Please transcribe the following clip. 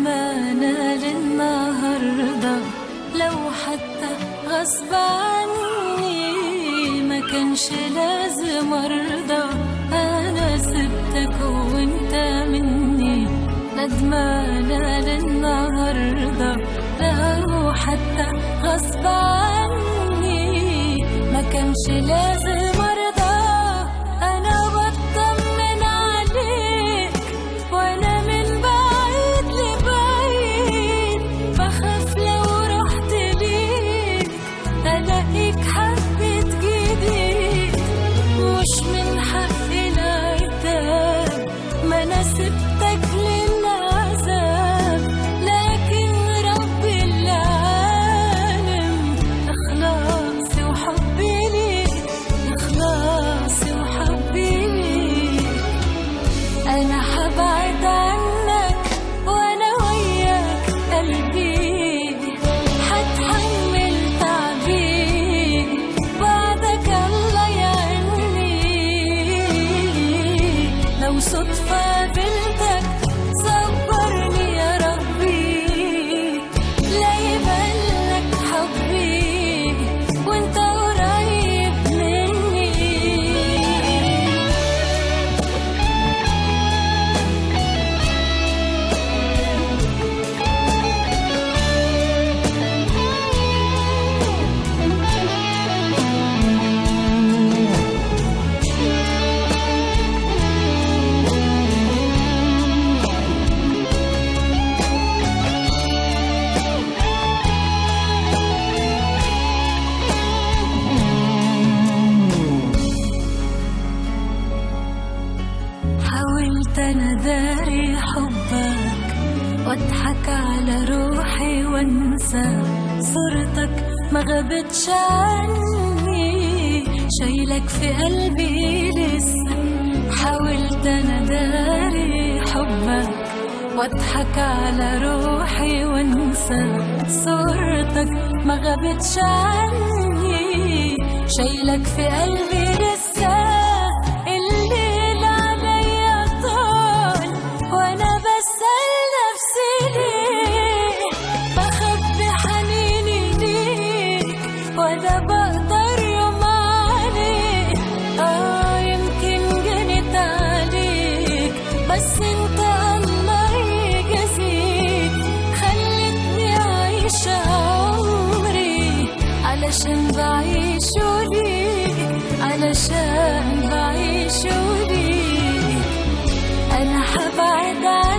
ندمانة للنهاردة لو حتى غصب عني ما كانش لازم ارضى انا سبتك وانت مني ندمانة للنهاردة لو حتى غصب عني ما كانش لازم ارضى انا بطمن عليك وانا من بعيد لبعيد بخاف لو رحت ليك الاقيك حبيت جديد مش من حقي العتاب ما انا سبتك للعذاب لكن رب العالم اخلاصي وحبي ليك اخلاصي وحبي ليك انا حبعد عنك وانا وياك قلبي حتحمل تعبي بعدك الله يعيني لو صدفة قابلتك صبرني يا ربي لا يبلك حبي وانت قريب مني حاولت انا داري حبك واضحك على روحي وانسى صورتك ما غابتش عني شايلك في قلبي لسه حاولت انا داري حبك واضحك على روحي وانسى صورتك ما غابتش عني شايلك في قلبي لسه الليل عليا طال وانا بسأل نفسي ليه بخبي حنيني ليك ولا بقدر يوم عليك اه يمكن جنت عليك بس انت الله يجازيك خلتني اعيش عمري علشان بعيشه ليك علشان بعيشه ليك انا حبعد